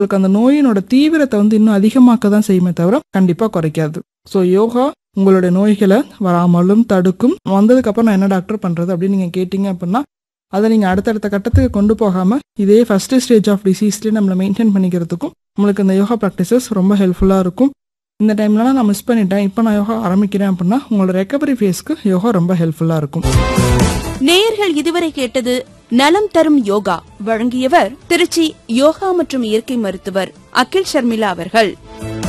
உங்களுக்கு அந்த நோயினோட தீவிரத்தை வந்து இன்னும் அதிகமாக்க தான் செய்யுமே தவிர கண்டிப்பா குறைக்காது ஸோ யோகா உங்களுடைய நோய்களை வராமலும் தடுக்கும் வந்ததுக்கு அப்புறம் நான் என்ன டாக்டர் பண்றது அப்படின்னு நீங்க கேட்டீங்க அப்படின்னா அதை நீங்க அடுத்தடுத்த கட்டத்துக்கு கொண்டு போகாம இதே ஃபர்ஸ்ட் ஸ்டேஜ் ஆஃப் டிசீஸ்லேயே நம்மளை மெயின்டைன் பண்ணிக்கிறதுக்கும் நம்மளுக்கு இந்த யோகா ப்ராக்டிசஸ் ரொம்ப ஹெல்ப்ஃபுல்லா இருக்கும் இந்த டைம்லலாம் நான் மிஸ் பண்ணிட்டேன் இப்போ நான் யோகா ஆரம்பிக்கிறேன் அப்படின்னா உங்களோட ரெக்கவரி ஃபேஸ்க்கு யோகா ரொம்ப ஹெல்ப்ஃபுல்லா இருக்கும் நேயர்கள் இதுவரை கேட்டது நலம் தரும் யோகா வழங்கியவர் திருச்சி யோகா மற்றும் இயற்கை மருத்துவர் அகில் ஷர்மிளா அவர்கள்